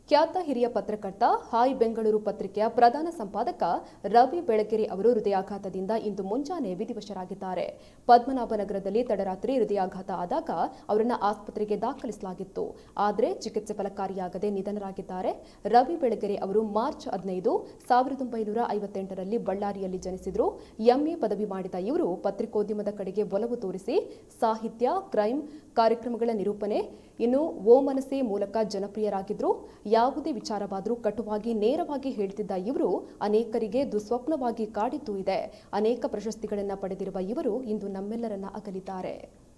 ಖ್ಯಾತ ಹಿರಿಯ ಪತ್ರಕರ್ತ ಹಾಯ್ ಬೆಂಗಳೂರು ಪತ್ರಿಕೆಯ ಪ್ರಧಾನ ಸಂಪಾದಕ ರವಿ ಬೆಳಗೆರೆ ಅವರು ಹೃದಯಾಘಾತದಿಂದ ಇಂದು ಮುಂಜಾನೆ ವಿಧಿವಶರಾಗಿದ್ದಾರೆ ಪದ್ಮನಾಭನಗರದಲ್ಲಿ ತಡರಾತ್ರಿ ಹೃದಯಾಘಾತ ಆದಾಗ ಅವರನ್ನ ಆಸ್ಪತ್ರೆಗೆ ದಾಖಲಿಸಲಾಗಿತ್ತು ಆದರೆ ಚಿಕಿತ್ಸೆ ಫಲಕಾರಿಯಾಗದೆ ನಿಧನರಾಗಿದ್ದಾರೆ ರವಿ ಬೆಳಗೆರೆ ಅವರು ಮಾರ್ಚ್ ಹದಿನೈದು ಸಾವಿರದ ಒಂಬೈನೂರ ಐವತ್ತೆಂಟರಲ್ಲಿ ಬಳ್ಳಾರಿಯಲ್ಲಿ ಜನಿಸಿದ್ರು ಎಂಎ ಪದವಿ ಮಾಡಿದ ಇವರು ಪತ್ರಿಕೋದ್ಯಮದ ಕಡೆಗೆ ಒಲವು ತೋರಿಸಿ ಸಾಹಿತ್ಯ ಕ್ರೈಮ್ ಕಾರ್ಯಕ್ರಮಗಳ ನಿರೂಪಣೆ ಇನ್ನು ಓ ಮನಸ್ಸೆ ಮೂಲಕ ಜನಪ್ರಿಯರಾಗಿದ್ರು ಯಾವುದೇ ವಿಚಾರವಾದರೂ ಕಟುವಾಗಿ ನೇರವಾಗಿ ಹೇಳ್ತಿದ್ದ ಇವರು ಅನೇಕರಿಗೆ ದುಸ್ವಪ್ನವಾಗಿ ಕಾಡಿದ್ದು ಇದೆ ಅನೇಕ ಪ್ರಶಸ್ತಿಗಳನ್ನು ಪಡೆದಿರುವ ಇವರು ಇಂದು ನಮ್ಮೆಲ್ಲರನ್ನ ಅಗಲಿದ್ದಾರೆ